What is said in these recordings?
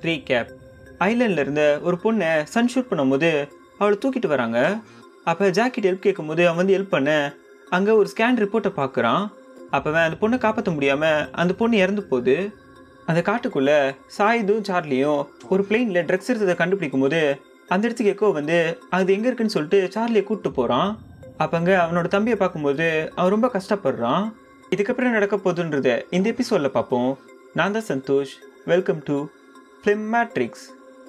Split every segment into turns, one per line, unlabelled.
recap ஐலாண்டில் இருந்த ஒரு பொண்ணை சன் ஷூட் பண்ணும்போது அவளை தூக்கிட்டு வராங்க அப்போ ஜாக்கெட் ஹெல்ப் கேட்கும்போது அவன் வந்து ஹெல்ப் பண்ண அங்கே ஒரு ஸ்கேன் ரிப்போர்ட்டை பார்க்குறான் அப்போ அந்த பொண்ணை காப்பாற்ற முடியாமல் அந்த பொண்ணு இறந்து போகுது அந்த காட்டுக்குள்ளே சாயிதும் சார்லியும் ஒரு பிளெயினில் ட்ரக்ஸ் எடுத்ததை கண்டுபிடிக்கும் போது அந்த இடத்துக்கு எக்கோ வந்து அது எங்கே இருக்குன்னு சொல்லிட்டு சார்லியை கூப்பிட்டு போகிறான் அப்போங்க அவனோட தம்பியை பார்க்கும்போது அவன் ரொம்ப கஷ்டப்படுறான் இதுக்கப்புறம் நடக்க போகுதுன்றத இந்த எபிசோடில் பார்ப்போம் நான் தான் Santhosh welcome to Film Matrix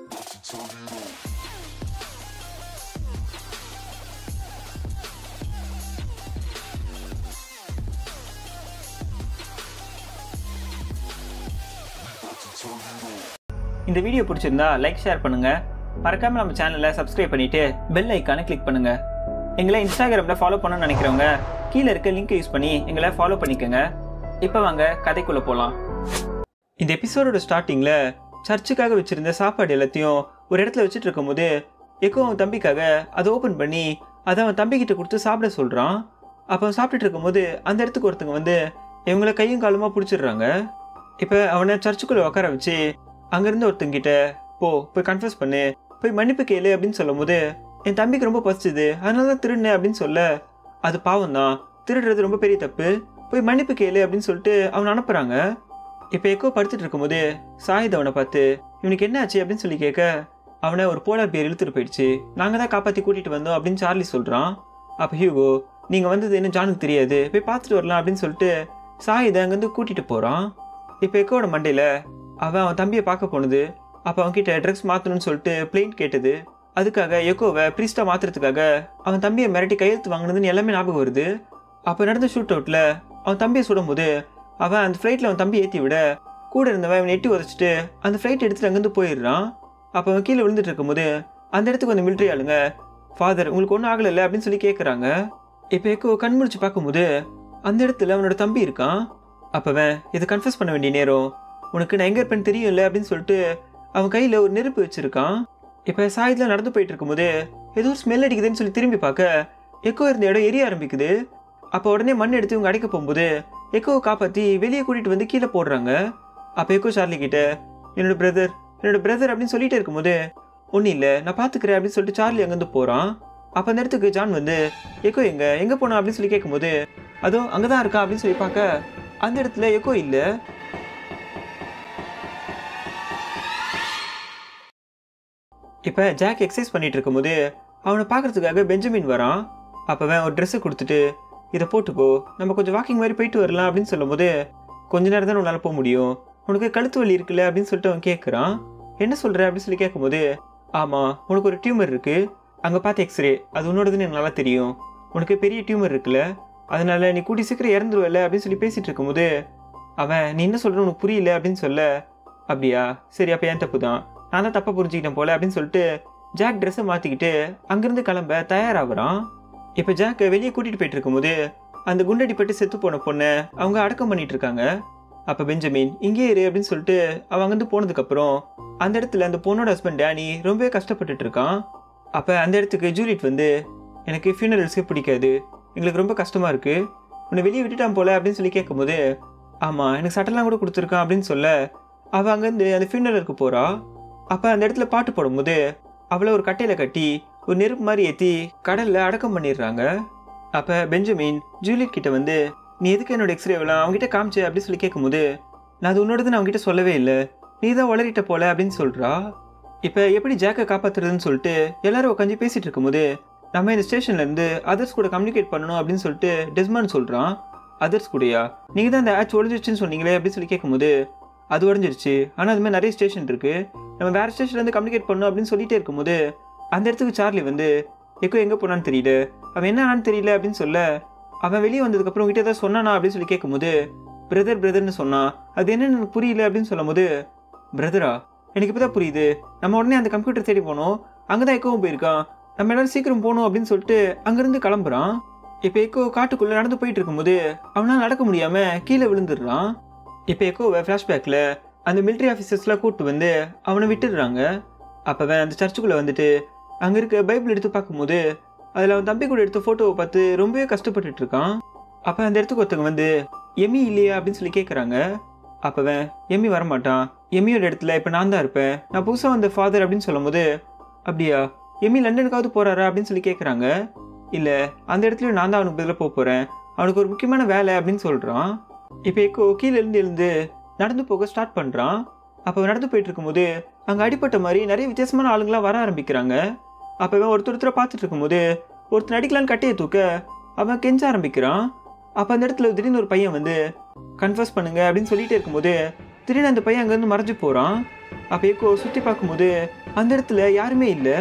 இந்த வீடியோ பிடிச்சிருந்தா லைக் ஷேர் பண்ணுங்க மறக்காம நம்ம சேனலை சப்ஸ்கிரைப் பண்ணிட்டு பெல் ஐக்கானை கிளிக் பண்ணுங்க எங்களை இன்ஸ்டாகிராமில் ஃபாலோ பண்ணணும்னு நினைக்கிறவங்க கீழே இருக்க லிங்க் யூஸ் பண்ணி எங்களை ஃபாலோ பண்ணிக்கோங்க இப்போ வாங்க கதைக்குள்ளே போகலாம் இந்த எபிசோடோட ஸ்டார்டிங்கில் சர்ச்சுக்காக வச்சிருந்த சாப்பாடு எல்லாத்தையும் ஒரு இடத்துல வச்சுட்டு இருக்கும்போது எக்கோ அவன் தம்பிக்காக அதை ஓப்பன் பண்ணி அதை அவன் தம்பிக்கிட்ட கொடுத்து சாப்பிட சொல்கிறான் அப்போ அவன் சாப்பிட்டுட்டு இருக்கும்போது அந்த இடத்துக்கு ஒருத்தங்க வந்து இவங்கள கையும் காலுமா பிடிச்சிடுறாங்க இப்போ அவனை சர்ச்சுக்குள்ளே உட்கார வச்சு அங்கேருந்து ஒருத்தங்கிட்ட போ போய் கன்ஃபஸ் பண்ணு போய் மன்னிப்பு கேளு அப்படின்னு சொல்லும் போது என் தம்பிக்கு ரொம்ப பசிச்சுது அதனால தான் திருடினேன் அப்படின்னு சொல்ல அது பாவம் தான் திருடுறது ரொம்ப பெரிய தப்பு போய் மன்னிப்பு கேளு அப்படின்னு சொல்லிட்டு அவனை அனுப்புகிறாங்க இப்போ எக்கோ படுத்துட்டு இருக்கும்போது சாயித் அவனை பார்த்து இவனுக்கு என்ன ஆச்சு அப்படின்னு சொல்லி கேட்க அவனை ஒரு போலார் பேர் இழுத்துட்டு போயிடுச்சு நாங்கள் தான் காப்பாற்றி கூட்டிகிட்டு வந்தோம் அப்படின்னு சார்லி சொல்கிறான் அப்போ ஹியூகோ நீங்கள் வந்தது இன்னும் ஜானுக்கு தெரியாது போய் பார்த்துட்டு வரலாம் அப்படின்னு சொல்லிட்டு சாயிதை அங்கேருந்து கூட்டிகிட்டு போகிறான் இப்போ எக்கோட மண்டையில் அவன் அவன் தம்பியை பார்க்க போனது அப்போ அவன்கிட்ட ட்ரக்ஸ் மாற்றணும்னு சொல்லிட்டு பிளெயின் கேட்டது அதுக்காக எக்கோவை ப்ரீஸ்டாக மாற்றுறதுக்காக அவன் தம்பியை மிரட்டி கையெழுத்து வாங்கினதுன்னு எல்லாமே ஞாபகம் வருது அப்போ நடந்த ஷூட் அவுட்டில் அவன் தம்பியை சுடும்போது அவன் அந்த ஃப்ளைட்டில் அவன் தம்பி ஏற்றி விட கூட இருந்தவன் அவன் எட்டி உதச்சிட்டு அந்த ஃப்ளைட் எடுத்துட்டு அங்கேருந்து போயிடுறான் அப்போ அவன் கீழே விழுந்துட்டு இருக்கும்போது அந்த இடத்துக்கு வந்து மிலிட்ரி ஆளுங்க ஃபாதர் உங்களுக்கு ஒன்றும் ஆகலைல்ல அப்படின்னு சொல்லி கேட்குறாங்க இப்போ எக்கோ கண் முழிச்சு பார்க்கும்போது அந்த இடத்துல அவனோட தம்பி இருக்கான் அப்போவன் இதை கன்ஃபஸ் பண்ண வேண்டிய நேரம் உனக்கு நான் எங்கே இருப்பேன்னு தெரியும்ல அப்படின்னு சொல்லிட்டு அவன் கையில் ஒரு நெருப்பு வச்சிருக்கான் இப்போ சாயத்தில் நடந்து போயிட்டு இருக்கும்போது ஏதோ ஒரு ஸ்மெல் அடிக்குதுன்னு சொல்லி திரும்பி பார்க்க எக்கோ இருந்த இடம் எரிய ஆரம்பிக்குது அப்போ உடனே மண் எடுத்து இவங்க அடைக்க போகும்போது எக்கோவை காப்பாற்றி வெளியே கூட்டிகிட்டு வந்து கீழே போடுறாங்க அப்போ எக்கோ சார்லி கிட்ட என்னோட பிரதர் என்னோட பிரதர் அப்படின்னு சொல்லிட்டு இருக்கும்போது ஒன்றும் இல்லை நான் பார்த்துக்கிறேன் அப்படின்னு சொல்லிட்டு சார்லி அங்கேருந்து போகிறான் அப்போ அந்த இடத்துக்கு ஜான் வந்து எக்கோ எங்க எங்கே போனா அப்படின்னு சொல்லி கேட்கும்போது அதோ அங்கே தான் இருக்கா அப்படின்னு சொல்லி பார்க்க அந்த இடத்துல எக்கோ இல்லை இப்போ ஜாக் எக்ஸசைஸ் பண்ணிட்டு இருக்கும்போது அவனை பார்க்கறதுக்காக பெஞ்சமின் வரான் அப்போவன் ஒரு ட்ரெஸ்ஸை கொடுத்துட்டு இதை போட்டுக்கோ நம்ம கொஞ்சம் வாக்கிங் மாதிரி போயிட்டு வரலாம் அப்படின்னு சொல்லும்போது கொஞ்ச நேரம் தான் உன்னால் போக முடியும் உனக்கு கழுத்து வலி இருக்குல்ல அப்படின்னு சொல்லிட்டு அவன் கேட்குறான் என்ன சொல்கிற அப்படின்னு சொல்லி கேட்கும்போது ஆமாம் உனக்கு ஒரு டியூமர் இருக்குது அங்கே பார்த்த எக்ஸ்ரே அது உன்னோடதுன்னு எனக்கு நல்லா தெரியும் உனக்கு பெரிய டியூமர் இருக்குல்ல அதனால நீ கூட்டி சீக்கிரம் இறந்துருவல அப்படின்னு சொல்லி பேசிட்டு இருக்கும்போது அவன் நீ என்ன சொல்கிற உனக்கு புரியல அப்படின்னு சொல்ல அப்படியா சரி அப்போ ஏன் தப்பு தான் நான் தான் தப்பாக புரிஞ்சுக்கிட்டேன் போல அப்படின்னு சொல்லிட்டு ஜாக் ட்ரெஸ்ஸை மாற்றிக்கிட்டு அங்கேருந்து கிளம்ப தயாராகிறான் இப்போ ஜாக்கை வெளியே கூட்டிகிட்டு போயிட்டு இருக்கும்போது அந்த குண்டடிப்பட்டு செத்து போன பொண்ணை அவங்க அடக்கம் பண்ணிட்டு இருக்காங்க அப்போ பெஞ்சமின் இங்கே இரு அப்படின்னு சொல்லிட்டு அவன் அங்கேருந்து போனதுக்கப்புறம் அந்த இடத்துல அந்த பொண்ணோட ஹஸ்பண்ட் டேனி ரொம்பவே கஷ்டப்பட்டுட்டு இருக்கான் அப்போ அந்த இடத்துக்கு ஜூலிட் வந்து எனக்கு ஃபியூனரல்ஸே பிடிக்காது எங்களுக்கு ரொம்ப கஷ்டமாக இருக்குது உன்னை வெளியே விட்டுட்டான் போல அப்படின்னு சொல்லி கேட்கும்போது ஆமாம் எனக்கு சட்டெல்லாம் கூட கொடுத்துருக்கான் அப்படின்னு சொல்ல அவள் அங்கேருந்து அந்த ஃபியூனரலுக்கு போகிறா அப்போ அந்த இடத்துல பாட்டு போடும்போது அவளை ஒரு கட்டையில் கட்டி ஒரு நெருப்பு மாதிரி ஏற்றி கடலில் அடக்கம் பண்ணிடுறாங்க அப்போ பெஞ்சமின் ஜூலியட் கிட்ட வந்து நீ எதுக்கு என்னோட எக்ஸ்ரேவெல்லாம் அவங்ககிட்ட காமிச்சு அப்படின்னு சொல்லி கேட்கும்போது நான் அது உன்னோடதுன்னு அவங்ககிட்ட சொல்லவே இல்லை நீ தான் வளரிட்ட போல அப்படின்னு சொல்கிறா இப்போ எப்படி ஜாக்கை காப்பாற்றுறதுன்னு சொல்லிட்டு எல்லாரும் உட்காந்து பேசிகிட்டு இருக்கும்போது நம்ம இந்த ஸ்டேஷன்லேருந்து அதர்ஸ் கூட கம்யூனிகேட் பண்ணணும் அப்படின்னு சொல்லிட்டு டெஸ்மான் சொல்கிறான் அதர்ஸ் கூடயா நீங்கள் தான் அந்த ஆச் ஒழிஞ்சிருச்சுன்னு சொன்னீங்களே அப்படின்னு சொல்லி கேட்கும்போது அது உடஞ்சிருச்சு ஆனால் அது மாதிரி நிறைய ஸ்டேஷன் இருக்குது நம்ம வேறு ஸ்டேஷன்லேருந்து கம்யூனிகேட் பண்ணணும் அப்படின்னு சொல்லிட்டே இருக்கும்போது அந்த இடத்துக்கு சார்லி வந்து எக்கோ எங்கே போனான்னு தெரியல அவன் என்ன ஆனான்னு தெரியல அப்படின்னு சொல்ல அவன் வெளியே வந்ததுக்கப்புறம் உங்ககிட்ட ஏதாவது சொன்னானா அப்படின்னு சொல்லி கேட்கும்போது பிரதர் பிரதர்னு சொன்னான் அது என்னன்னு எனக்கு புரியல அப்படின்னு சொல்லும்போது பிரதரா எனக்கு இப்போ தான் புரியுது நம்ம உடனே அந்த கம்ப்யூட்டர் தேடி போனோம் அங்கே தான் எக்கோவும் போயிருக்கான் நம்ம எல்லாரும் சீக்கிரம் போகணும் அப்படின்னு சொல்லிட்டு அங்கேருந்து கிளம்புறான் இப்போ எக்கோ காட்டுக்குள்ளே நடந்து போயிட்டு இருக்கும்போது அவனால் நடக்க முடியாமல் கீழே விழுந்துடுறான் இப்போ எக்கோவை ஃப்ளாஷ்பேக்கில் அந்த மிலிட்ரி ஆஃபீஸர்ஸ்லாம் கூப்பிட்டு வந்து அவனை விட்டுடுறாங்க அப்போவன் அந்த சர்ச்சுக்குள்ளே வந்துட்டு அங்கே இருக்க பைபிள் எடுத்து பார்க்கும்போது அதில் அவன் தம்பி கூட எடுத்த ஃபோட்டோவை பார்த்து ரொம்பவே கஷ்டப்பட்டுட்டு இருக்கான் அப்போ அந்த இடத்துக்கு ஒருத்தவங்க வந்து எம்மி இல்லையா அப்படின்னு சொல்லி கேட்குறாங்க அப்போவன் எம்மி வரமாட்டான் எம்மியோட இடத்துல இப்போ நான் தான் இருப்பேன் நான் புதுசாக வந்த ஃபாதர் அப்படின்னு சொல்லும்போது அப்படியா எம்மி லண்டனுக்காவது போகிறாரா அப்படின்னு சொல்லி கேட்குறாங்க இல்லை அந்த இடத்துல நான் தான் அவனுக்கு பதிலாக போக போகிறேன் அவனுக்கு ஒரு முக்கியமான வேலை அப்படின்னு சொல்கிறான் இப்போ எக்கோ கீழே இருந்து எழுந்து நடந்து போக ஸ்டார்ட் பண்ணுறான் அப்போ நடந்து போயிட்டு இருக்கும்போது அங்கே அடிப்பட்ட மாதிரி நிறைய வித்தியாசமான ஆளுங்களாம் வர ஆரம்பிக்கிறாங்க அப்போ இவன் ஒருத்தர் ஒருத்தரை பார்த்துட்டு இருக்கும்போது ஒருத்தர் அடிக்கலான்னு கட்டையை தூக்க அவன் கெஞ்ச ஆரம்பிக்கிறான் அப்போ அந்த இடத்துல திடீர்னு ஒரு பையன் வந்து கன்ஃபர்ஸ் பண்ணுங்க அப்படின்னு சொல்லிட்டே இருக்கும்போது திடீர்னு அந்த பையன் அங்கேருந்து மறைஞ்சு போகிறான் அப்போ எக்கோ சுற்றி பார்க்கும்போது அந்த இடத்துல யாருமே இல்லை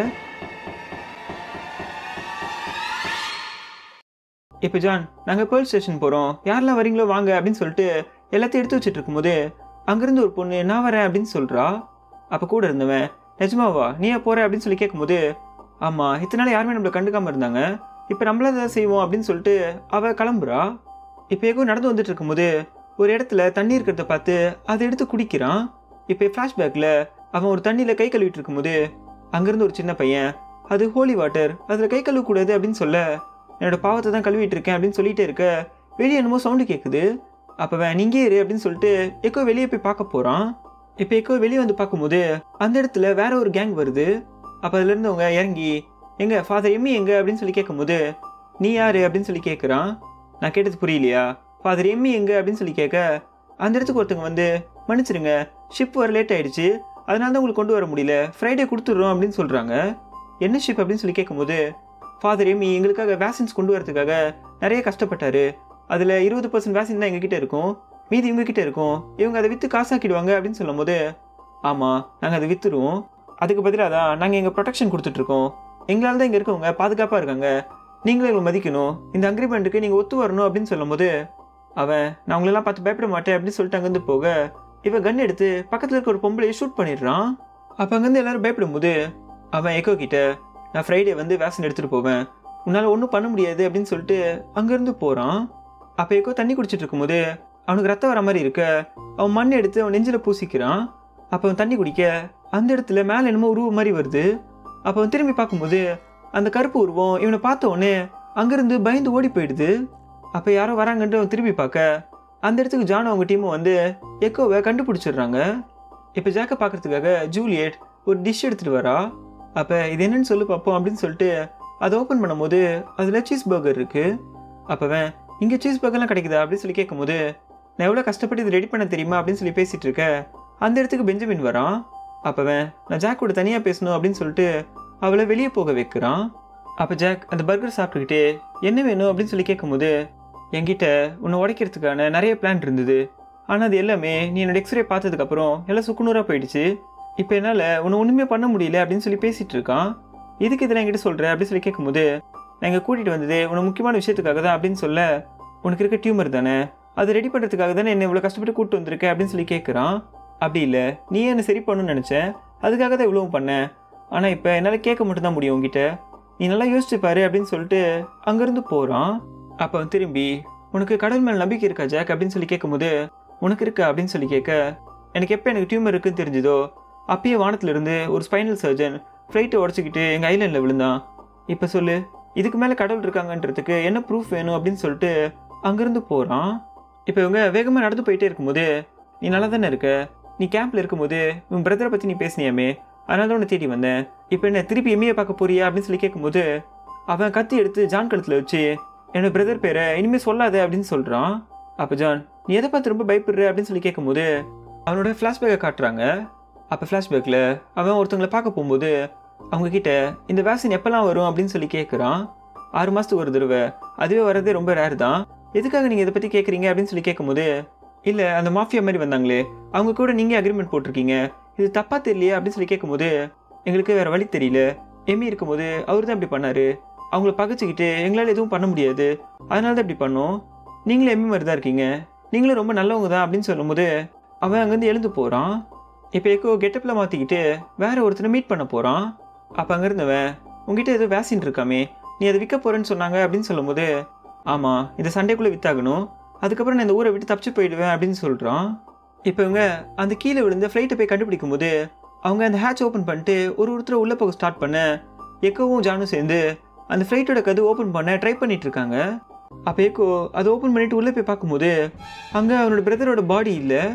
இப்போ ஜான் நாங்கள் பேர்ல் ஸ்டேஷன் போகிறோம் யாரெல்லாம் வரீங்களோ வாங்க அப்படின்னு சொல்லிட்டு எல்லாத்தையும் எடுத்து வச்சுட்டு இருக்கும்போது அங்கேருந்து ஒரு பொண்ணு நான் வரேன் அப்படின்னு சொல்கிறா அப்போ கூட இருந்தவன் நிஜமாவா நீயா போகிற அப்படின்னு சொல்லி கேட்கும்போது ஆமாம் இத்தனை நாள் யாருமே நம்மளை கண்டுக்காமல் இருந்தாங்க இப்போ நம்மள தான் செய்வோம் அப்படின்னு சொல்லிட்டு அவள் கிளம்புறா இப்போ எங்கோ நடந்து வந்துட்டு இருக்கும்போது ஒரு இடத்துல தண்ணி இருக்கிறத பார்த்து அதை எடுத்து குடிக்கிறான் இப்போ ஃப்ளாஷ்பேக்கில் அவன் ஒரு தண்ணியில் கை கழுவிட்டு இருக்கும்போது அங்கேருந்து ஒரு சின்ன பையன் அது ஹோலி வாட்டர் அதில் கை கழுவக்கூடாது அப்படின்னு சொல்ல என்னோட பாவத்தை தான் கழுவிட்டு இருக்கேன் அப்படின்னு சொல்லிட்டே இருக்க வெளியே என்னமோ சவுண்டு கேட்குது அப்போ அவன் நீங்கே இரு அப்படின்னு சொல்லிட்டு எக்கோ வெளியே போய் பார்க்க போகிறான் இப்போ எக்கோ வெளியே வந்து பார்க்கும்போது அந்த இடத்துல வேற ஒரு கேங் வருது அப்போ அதுல இருந்தவங்க இறங்கி எங்க ஃபாதர் எம்மி எங்க அப்படின்னு சொல்லி கேட்கும்போது நீ யாரு அப்படின்னு சொல்லி கேட்குறான் நான் கேட்டது புரியலையா ஃபாதர் எம்மி எங்க அப்படின்னு சொல்லி கேட்க அந்த இடத்துக்கு ஒருத்தவங்க வந்து மன்னிச்சிருங்க ஷிப் வர லேட் ஆயிடுச்சு அதனால தான் உங்களுக்கு கொண்டு வர முடியல ஃப்ரைடே கொடுத்துட்றோம் அப்படின்னு சொல்கிறாங்க என்ன ஷிப் அப்படின்னு சொல்லி கேட்கும்போது ஃபாதர் எம்மி எங்களுக்காக வேக்சின்ஸ் கொண்டு வரதுக்காக நிறைய கஷ்டப்பட்டாரு அதில் இருபது பர்சன்ட் வேக்சின் தான் எங்ககிட்ட இருக்கும் மீதி இவங்க கிட்ட இருக்கும் இவங்க அதை விற்று காசாக்கிடுவாங்க அப்படின்னு சொல்லும்போது ஆமாம் நாங்கள் அதை விற்றுருவோம் அதுக்கு பதிலாக தான் நாங்கள் எங்கள் ப்ரொடெக்ஷன் கொடுத்துட்ருக்கோம் எங்களால் தான் இங்கே இருக்கவங்க பாதுகாப்பாக இருக்காங்க நீங்களும் எங்களை மதிக்கணும் இந்த அக்ரிமெண்ட்டுக்கு நீங்கள் ஒத்து வரணும் அப்படின்னு சொல்லும்போது அவன் நான் உங்களெல்லாம் பார்த்து பயப்பட மாட்டேன் அப்படின்னு சொல்லிட்டு அங்கேருந்து போக இவன் கன் எடுத்து பக்கத்தில் இருக்க ஒரு பொம்பளையை ஷூட் பண்ணிடுறான் அப்போ அங்கேருந்து எல்லாரும் பயப்படும்போது அவன் எக்கோ கிட்ட நான் ஃப்ரைடே வந்து வேக்சின் எடுத்துகிட்டு போவேன் உன்னால் ஒன்றும் பண்ண முடியாது அப்படின்னு சொல்லிட்டு அங்கேருந்து போகிறான் அப்போ எக்கோ தண்ணி குடிச்சிட்டு இருக்கும்போது அவனுக்கு ரத்தம் வர மாதிரி இருக்க அவன் மண் எடுத்து அவன் நெஞ்சில் பூசிக்கிறான் அப்போ அவன் தண்ணி குடிக்க அந்த இடத்துல மேலே என்னமோ உருவம் மாதிரி வருது அப்போ அவன் திரும்பி பார்க்கும்போது அந்த கருப்பு உருவம் இவனை பார்த்த உடனே அங்கேருந்து பயந்து ஓடி போயிடுது அப்போ யாரோ வராங்கன்ட்டு அவன் திரும்பி பார்க்க அந்த இடத்துக்கு ஜான் அவங்க டீமும் வந்து எக்கோவை கண்டுபிடிச்சிடுறாங்க இப்போ ஜாக்கை பார்க்கறதுக்காக ஜூலியட் ஒரு டிஷ் எடுத்துகிட்டு வரா அப்போ இது என்னன்னு சொல்லு பார்ப்போம் அப்படின்னு சொல்லிட்டு அதை ஓப்பன் பண்ணும்போது அதில் சீஸ் பர்கர் இருக்குது அப்போவன் இங்கே சீஸ் பர்கர்லாம் கிடைக்குதா அப்படின்னு சொல்லி கேட்கும்போது நான் எவ்வளோ கஷ்டப்பட்டு இது ரெடி பண்ண தெரியுமா அப்படின்னு சொல்லி பேசிகிட்டு இருக்க அந்த இடத்துக்கு பெஞ்சமின் வரான் அப்போவன் நான் ஜாக் கூட தனியாக பேசணும் அப்படின்னு சொல்லிட்டு அவளை வெளியே போக வைக்கிறான் அப்போ ஜாக் அந்த பர்கர் சாப்பிட்டுக்கிட்டே என்ன வேணும் அப்படின்னு சொல்லி கேட்கும்போது என்கிட்ட உன்னை உடைக்கிறதுக்கான நிறைய பிளான் இருந்தது ஆனால் அது எல்லாமே நீ என்னோட எக்ஸ்ரே பார்த்ததுக்கப்புறம் எல்லாம் சுக்குநூறாக போயிடுச்சு இப்போ என்னால் உன்னை ஒன்றுமே பண்ண முடியல அப்படின்னு சொல்லி பேசிகிட்டு இருக்கான் இதுக்கு இதெல்லாம் என்கிட்ட சொல்கிற அப்படின்னு சொல்லி கேட்கும்போது நான் இங்கே கூட்டிகிட்டு வந்தது உனக்கு முக்கியமான விஷயத்துக்காக தான் அப்படின்னு சொல்ல உனக்கு இருக்க டியூமர் தானே அது ரெடி பண்ணுறதுக்காக தானே என்ன இவ்வளோ கஷ்டப்பட்டு கூப்பிட்டு வந்திருக்க அப்படின்னு சொல்லி கேட்குறான் அப்படி இல்லை நீ என்ன சரி பண்ணணும்னு நினச்சேன் அதுக்காக தான் இவ்வளவும் பண்ணேன் ஆனால் இப்போ என்னால் கேட்க மட்டும்தான் முடியும் உங்ககிட்ட நீ நல்லா யோசிச்சு பாரு அப்படின்னு சொல்லிட்டு அங்கேருந்து போகிறான் அப்போ அவன் திரும்பி உனக்கு கடவுள் மேல் நம்பிக்கை இருக்கா ஜாக் அப்படின்னு சொல்லி கேட்கும்போது உனக்கு இருக்கா அப்படின்னு சொல்லி கேட்க எனக்கு எப்போ எனக்கு டியூமர் இருக்குன்னு தெரிஞ்சுதோ அப்பயே வானத்துல இருந்து ஒரு ஸ்பைனல் சர்ஜன் ஃப்ளைட்டை உடச்சிக்கிட்டு எங்கள் ஐலண்டில் விழுந்தான் இப்போ சொல்லு இதுக்கு மேலே கடவுள் இருக்காங்கன்றதுக்கு என்ன ப்ரூஃப் வேணும் அப்படின்னு சொல்லிட்டு அங்கேருந்து போகிறான் இப்போ இவங்க வேகமாக நடந்து போயிட்டே இருக்கும்போது நீ நல்லா தானே இருக்க நீ கேம்பில் இருக்கும்போது உன் பிரதரை பற்றி நீ பேசினியாமே அதனால தான் உன்னை தேடி வந்தேன் இப்போ என்ன திருப்பி எம்ஏ பார்க்க போறியா அப்படின்னு சொல்லி கேட்கும்போது அவன் கத்தி எடுத்து ஜான் கழுத்தில் வச்சு என்னோட பிரதர் பேரை இனிமேல் சொல்லாத அப்படின்னு சொல்கிறான் அப்போ ஜான் நீ எதை பார்த்து ரொம்ப பயப்படுற அப்படின்னு சொல்லி கேட்கும்போது அவனோட ஃப்ளாஷ்பேக்கை காட்டுறாங்க அப்போ ஃப்ளாஷ்பேக்கில் அவன் ஒருத்தவங்களை பார்க்க போகும்போது அவங்க கிட்ட இந்த வேக்சின் எப்போல்லாம் வரும் அப்படின்னு சொல்லி கேட்குறான் ஆறு மாதத்துக்கு ஒரு தடவை அதுவே வர்றதே ரொம்ப ரேர் தான் எதுக்காக நீங்கள் இதை பற்றி கேட்குறீங்க அப்படின்னு சொல்லி கேட்கும்போது இல்லை அந்த மாஃபியா மாதிரி வந்தாங்களே அவங்க கூட நீங்கள் அக்ரிமெண்ட் போட்டிருக்கீங்க இது தப்பாக தெரியலையே அப்படின்னு சொல்லி கேட்கும்போது எங்களுக்கு வேறு வழி தெரியல எம்மி இருக்கும்போது அவர் தான் இப்படி பண்ணார் அவங்கள பகைச்சிக்கிட்டு எங்களால் எதுவும் பண்ண முடியாது அதனால தான் இப்படி பண்ணோம் நீங்களும் எம்மி மாதிரி தான் இருக்கீங்க நீங்களும் ரொம்ப நல்லவங்க தான் அப்படின்னு சொல்லும்போது அவன் அங்கேருந்து எழுந்து போகிறான் இப்போ எக்கோ கெட்டப்பில் மாற்றிக்கிட்டு வேற ஒருத்தனை மீட் பண்ண போகிறான் அப்போ அங்கே இருந்தவன் உங்ககிட்ட ஏதோ வேக்சின் இருக்காமே நீ அதை விற்க போகிறேன்னு சொன்னாங்க அப்படின்னு சொல்லும்போது ஆமாம் இந்த சண்டேக்குள்ளே வித்தாகணும் அதுக்கப்புறம் நான் இந்த ஊரை விட்டு தப்பிச்சு போயிடுவேன் அப்படின்னு சொல்கிறான் இப்போ இவங்க அந்த கீழே விழுந்த ஃப்ளைட்டை போய் கண்டுபிடிக்கும் போது அவங்க அந்த ஹேட்ச் ஓப்பன் பண்ணிட்டு ஒரு ஒருத்தர் உள்ளே போக ஸ்டார்ட் பண்ண எக்கோவும் ஜானும் சேர்ந்து அந்த ஃப்ளைட்டோட கது ஓப்பன் பண்ண ட்ரை பண்ணிட்டு இருக்காங்க அப்போ எக்கோ அதை ஓப்பன் பண்ணிட்டு உள்ளே போய் பார்க்கும்போது அங்கே அவனோட பிரதரோட பாடி இல்லை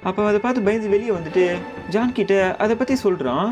அப்போ அதை பார்த்து பயந்து வெளியே வந்துட்டு ஜான் கிட்ட அதை பற்றி சொல்கிறான்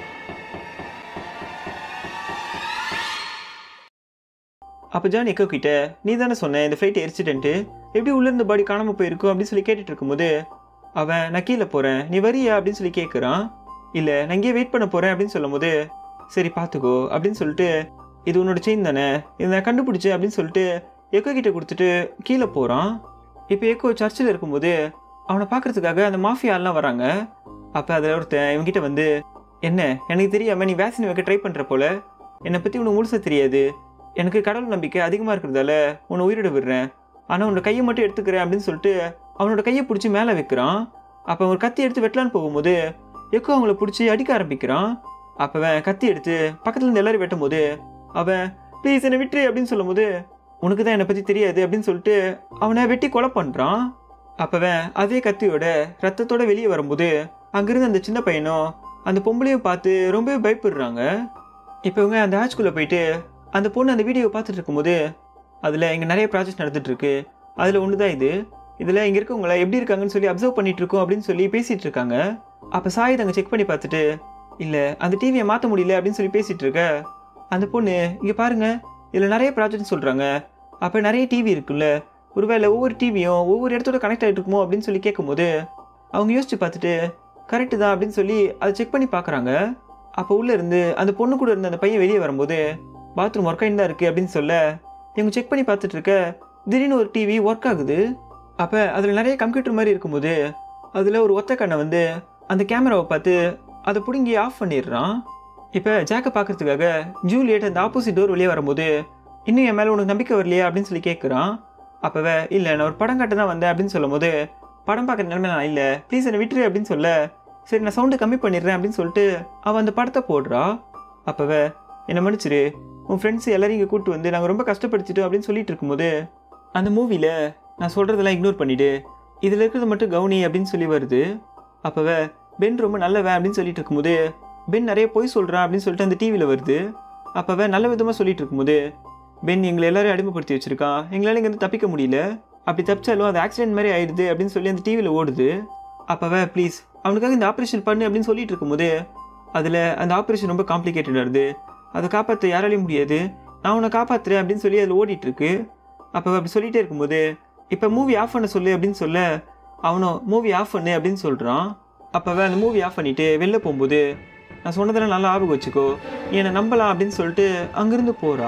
அப்போ ஜான் எக்கோ கிட்ட நீ தானே சொன்ன இந்த ஃப்ளைட் எரிச்சிடன்ட்டு எப்படி உள்ள இருந்த பாடி காணாமல் போயிருக்கும் அப்படின்னு சொல்லி கேட்டுட்டு இருக்கும்போது அவன் நான் கீழே போகிறேன் நீ வரியா அப்படின்னு சொல்லி கேட்குறான் இல்லை நான் இங்கேயே வெயிட் பண்ண போகிறேன் அப்படின்னு சொல்லும்போது சரி பார்த்துக்கோ அப்படின்னு சொல்லிட்டு இது உன்னோட செயின் தானே இதை நான் கண்டுபிடிச்சேன் அப்படின்னு சொல்லிட்டு எக்கோ கிட்ட கொடுத்துட்டு கீழே போகிறான் இப்போ எக்கோ சர்ச்சில் இருக்கும்போது அவனை பார்க்கறதுக்காக அந்த மாஃபியாலாம் வராங்க அப்போ அதில் ஒருத்தன் இவன்கிட்ட வந்து என்ன எனக்கு தெரியாமல் நீ வேக்சின் வைக்க ட்ரை பண்ணுற போல என்னை பற்றி உனக்கு முழுசாக தெரியாது எனக்கு கடவுள் நம்பிக்கை அதிகமாக இருக்கிறதால உன்னை உயிரிட விடுறேன் ஆனால் உன்னோட கையை மட்டும் எடுத்துக்கிறேன் அப்படின்னு சொல்லிட்டு அவனோட கையை பிடிச்சி மேலே வைக்கிறான் அப்போ ஒரு கத்தி எடுத்து வெட்டலான்னு போகும்போது எக்கோ அவங்கள பிடிச்சி அடிக்க ஆரம்பிக்கிறான் அப்போ அவன் கத்தி எடுத்து பக்கத்துல இருந்து எல்லாரும் வெட்டும் போது அவன் ப்ளீஸ் என்னை விட்டுரு அப்படின்னு சொல்லும்போது உனக்கு தான் என்னை பற்றி தெரியாது அப்படின்னு சொல்லிட்டு அவனை வெட்டி கொலை பண்ணுறான் அப்போவன் அதே கத்தியோட ரத்தத்தோட வெளியே வரும்போது அங்கிருந்து அந்த சின்ன பையனும் அந்த பொம்பளையும் பார்த்து ரொம்பவே பயப்படுறாங்க இப்போ இவங்க அந்த ஆட்ச்குள்ளே போயிட்டு அந்த பொண்ணு அந்த வீடியோ பார்த்துட்டு இருக்கும்போது அதில் இங்கே நிறைய ப்ராஜெக்ட் நடந்துட்டு இருக்கு அதில் ஒன்று தான் இது இதில் இங்கே இருக்கவங்கள எப்படி இருக்காங்கன்னு சொல்லி அப்சர்வ் பண்ணிட்டு இருக்கோம் அப்படின்னு சொல்லி பேசிட்டு இருக்காங்க அப்போ சாய் அங்கே செக் பண்ணி பார்த்துட்டு இல்லை அந்த டிவியை மாற்ற முடியல அப்படின்னு சொல்லி பேசிட்டு இருக்க அந்த பொண்ணு இங்கே பாருங்க இதில் நிறைய ப்ராஜெக்ட் சொல்கிறாங்க அப்போ நிறைய டிவி இருக்குல்ல ஒருவேளை ஒவ்வொரு டிவியும் ஒவ்வொரு இடத்தோட கனெக்ட் ஆகிட்டு இருக்குமோ அப்படின்னு சொல்லி கேட்கும்போது அவங்க யோசிச்சு பார்த்துட்டு கரெக்டு தான் அப்படின்னு சொல்லி அதை செக் பண்ணி பார்க்குறாங்க அப்போ உள்ளே இருந்து அந்த பொண்ணு கூட இருந்த அந்த பையன் வெளியே வரும்போது பாத்ரூம் ஒர்க் ஆகி தான் இருக்குது அப்படின்னு சொல்ல இவங்க செக் பண்ணி பார்த்துட்டு இருக்க திடீர்னு ஒரு டிவி ஒர்க் ஆகுது அப்போ அதில் நிறைய கம்ப்யூட்டர் மாதிரி இருக்கும்போது அதில் ஒரு ஒத்த கண்ணை வந்து அந்த கேமராவை பார்த்து அதை பிடுங்கி ஆஃப் பண்ணிடுறான் இப்போ ஜாக்கை பார்க்கறதுக்காக ஜூலியட் அந்த ஆப்போசிட் டோர் வெளியே வரும்போது இன்னும் என் மேலே உனக்கு நம்பிக்கை வரலையா அப்படின்னு சொல்லி கேட்குறான் அப்போவே இல்லை நான் ஒரு படம் காட்ட தான் வந்தேன் அப்படின்னு சொல்லும்போது படம் பார்க்குற நிலைமை நான் இல்லை ப்ளீஸ் என்னை விட்டுரு அப்படின்னு சொல்ல சரி நான் சவுண்டு கம்மி பண்ணிடுறேன் அப்படின்னு சொல்லிட்டு அவன் அந்த படத்தை போடுறா அப்போவே என்னை மன்னிச்சிரு உன் ஃப்ரெண்ட்ஸ் எல்லாரையும் இங்கே கூப்பிட்டு வந்து நாங்கள் ரொம்ப கஷ்டப்படுத்திட்டோம் அப்படின்னு சொல்லிட்டு இருக்கும்போது அந்த மூவியில் நான் சொல்கிறதெல்லாம் இக்னோர் பண்ணிவிடு இதில் இருக்கிறது மட்டும் கவுனி அப்படின்னு சொல்லி வருது அப்போவே பென் ரொம்ப நல்லவன் அப்படின்னு சொல்லிட்டு இருக்கும்போது பென் நிறைய பொய் சொல்கிறான் அப்படின்னு சொல்லிட்டு அந்த டிவியில் வருது அப்போவே நல்ல விதமாக சொல்லிட்டு இருக்கும்போது பென் எங்களை எல்லாரையும் அடிமைப்படுத்தி வச்சிருக்கான் எங்களால் இங்கேருந்து தப்பிக்க முடியல அப்படி தப்பிச்சாலும் அது ஆக்சிடென்ட் மாதிரி ஆயிடுது அப்படின்னு சொல்லி அந்த டிவியில் ஓடுது அப்போவே ப்ளீஸ் அவனுக்காக இந்த ஆப்ரேஷன் பண்ணு அப்படின்னு சொல்லிட்டு இருக்கும்போது அதில் அந்த ஆப்ரேஷன் ரொம்ப காம்ப்ளிகேட்டடாக இருது அதை காப்பாற்ற யாராலையும் முடியாது நான் உன்னை காப்பாற்றுறேன் அப்படின்னு சொல்லி அதில் ஓடிட்டு இருக்கு அப்போ அப்படி சொல்லிட்டே இருக்கும்போது இப்போ மூவி ஆஃப் பண்ண சொல்லு அப்படின்னு சொல்ல அவனும் மூவி ஆஃப் பண்ணு அப்படின்னு சொல்கிறான் அப்போவே அந்த மூவி ஆஃப் பண்ணிட்டு வெளில போகும்போது நான் சொன்னதெல்லாம் நல்லா ஞாபகம் வச்சுக்கோ நீ என்னை நம்பலாம் அப்படின்னு சொல்லிட்டு அங்கேருந்து போகிறா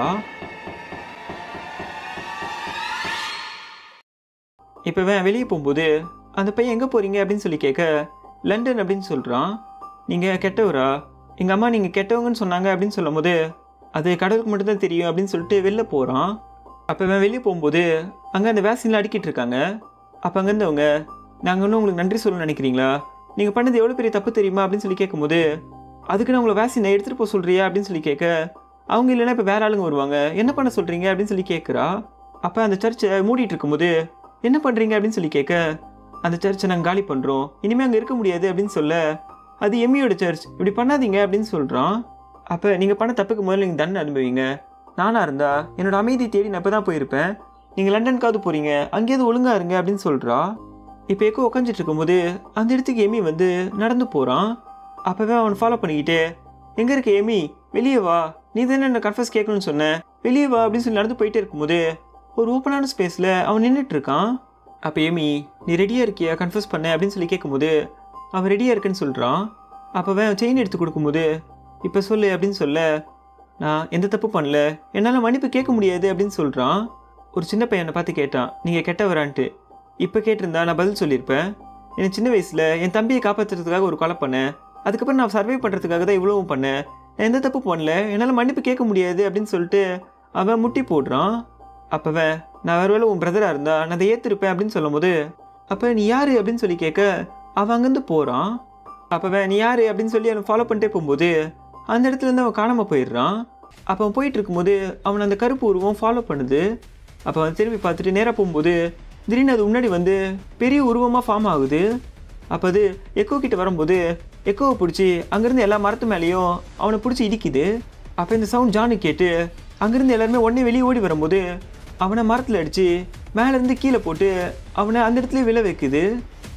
இப்போ இவன் வெளியே போகும்போது அந்த பையன் எங்கே போகிறீங்க அப்படின்னு சொல்லி கேட்க லண்டன் அப்படின்னு சொல்கிறான் நீங்கள் கெட்டவரா எங்கள் அம்மா நீங்கள் கெட்டவங்கன்னு சொன்னாங்க அப்படின்னு சொல்லும்போது அது கடவுளுக்கு மட்டும்தான் தெரியும் அப்படின்னு சொல்லிட்டு வெளில போகிறான் அப்போ இவன் வெளியே போகும்போது அங்கே அந்த வேக்சின்லாம் அடிக்கிட்டு இருக்காங்க அப்போ அங்கேருந்தவங்க நாங்கள் இன்னும் உங்களுக்கு நன்றி சொல்லணும்னு நினைக்கிறீங்களா நீங்கள் பண்ணது எவ்வளோ பெரிய தப்பு தெரியுமா அப்படின்னு சொல்லி கேட்கும்போது அதுக்கு நான் உங்களை வேக்சினை எடுத்துகிட்டு போக சொல்கிறியா அப்படின்னு சொல்லி கேட்க அவங்க இல்லைன்னா இப்போ வேற ஆளுங்க வருவாங்க என்ன பண்ண சொல்கிறீங்க அப்படின்னு சொல்லி கேட்குறா அப்போ அந்த சர்ச்சை மூடிட்டு இருக்கும்போது என்ன பண்ணுறீங்க அப்படின்னு சொல்லி கேட்க அந்த சர்ச்சை நாங்கள் காலி பண்ணுறோம் இனிமேல் அங்கே இருக்க முடியாது அப்படின்னு சொல்ல அது எம்மியோட சர்ச் இப்படி பண்ணாதீங்க அப்படின்னு சொல்கிறான் அப்போ நீங்கள் பண்ண தப்புக்கு முதல்ல நீங்கள் தண்டனை அனுபவிங்க நானாக இருந்தா என்னோட அமைதி தேடி நான் இப்போ தான் போயிருப்பேன் நீங்கள் லண்டனுக்காவது போகிறீங்க அங்கேயாவது ஒழுங்காக இருங்க அப்படின்னு சொல்கிறா இப்போ எக்கோ உட்காந்துட்டு இருக்கும்போது அந்த இடத்துக்கு எமி வந்து நடந்து போகிறான் அப்போவே அவன் ஃபாலோ பண்ணிக்கிட்டு எங்கே இருக்க எமி வெளியே வா நீ தானே என்ன கன்ஃபர்ஸ் கேட்கணும்னு சொன்னேன் வெளியே வா அப்படின்னு சொல்லி நடந்து போயிட்டே இருக்கும்போது ஒரு ஓப்பனான ஸ்பேஸில் அவன் நின்றுட்டு இருக்கான் அப்போ எமி நீ ரெடியாக இருக்கியா கன்ஃபர்ஸ் பண்ண அப்படின்னு சொல்லி கேட்கும்போது அவன் ரெடியாக இருக்கேன்னு சொல்கிறான் அப்போவே அவன் செயின் எடுத்து கொடுக்கும்போது இப்போ சொல்லு அப்படின்னு சொல்ல நான் எந்த தப்பு பண்ணல என்னால் மன்னிப்பு கேட்க முடியாது அப்படின்னு சொல்கிறான் ஒரு சின்ன பையனை பார்த்து கேட்டான் நீங்கள் கெட்டவரான்ட்டு இப்போ கேட்டிருந்தா நான் பதில் சொல்லியிருப்பேன் எனக்கு சின்ன வயசில் என் தம்பியை காப்பாற்றுறதுக்காக ஒரு கொலை பண்ணேன் அதுக்கப்புறம் நான் சர்வே பண்ணுறதுக்காக தான் இவ்வளவும் பண்ணேன் நான் எந்த தப்பு பண்ணல என்னால் மன்னிப்பு கேட்க முடியாது அப்படின்னு சொல்லிட்டு அவன் முட்டி போடுறான் அப்போவன் நான் வேறு வேலை உன் பிரதராக இருந்தா நான் அதை ஏற்றிருப்பேன் அப்படின்னு சொல்லும்போது அப்போ நீ யார் அப்படின்னு சொல்லி கேட்க அவன் அங்கேருந்து போகிறான் அப்போவன் நீ யார் அப்படின்னு சொல்லி அவனை ஃபாலோ பண்ணிட்டே போகும்போது அந்த இடத்துல இருந்து அவன் காணாமல் போயிடுறான் அப்போ அவன் போயிட்டு இருக்கும்போது அவன் அந்த கருப்பு உருவம் ஃபாலோ பண்ணுது அப்போ அவன் திரும்பி பார்த்துட்டு நேராக போகும்போது திடீர்னு அது முன்னாடி வந்து பெரிய உருவமாக ஃபார்ம் ஆகுது அப்போ அது எக்கோ கிட்ட வரும்போது எக்கோவை பிடிச்சி அங்கேருந்து எல்லா மரத்து மேலேயும் அவனை பிடிச்சி இடிக்குது அப்போ இந்த சவுண்ட் ஜானு கேட்டு அங்கேருந்து எல்லாருமே உடனே வெளியே ஓடி வரும்போது அவனை மரத்தில் அடித்து மேலேருந்து கீழே போட்டு அவனை அந்த இடத்துல விழ வைக்குது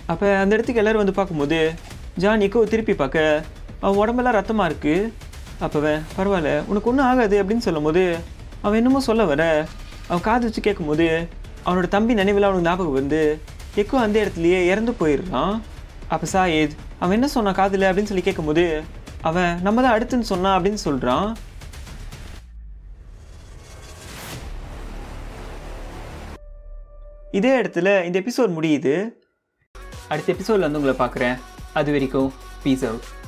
அப்போ அந்த இடத்துக்கு எல்லோரும் வந்து பார்க்கும்போது ஜான் எக்கோ திருப்பி பார்க்க அவன் உடம்பெல்லாம் ரத்தமாக இருக்குது அப்போவன் பரவாயில்ல உனக்கு ஒன்றும் ஆகாது அப்படின்னு சொல்லும்போது அவன் என்னமோ சொல்ல வர அவன் காது வச்சு கேட்கும்போது அவனோட தம்பி நினைவில் அவனுக்கு ஞாபகம் வந்து எக்கோ அந்த இடத்துலையே இறந்து போயிடுறான் அப்போ சாயேத் அவன் என்ன சொன்னான் காதில் அப்படின்னு சொல்லி கேட்கும்போது அவன் நம்ம தான் அடுத்துன்னு சொன்னான் அப்படின்னு சொல்கிறான் இதே இடத்துல இந்த எபிசோட் முடியுது அடுத்த எபிசோடில் வந்து உங்களை பார்க்குறேன் அது வரைக்கும் பீஸ் அவுட்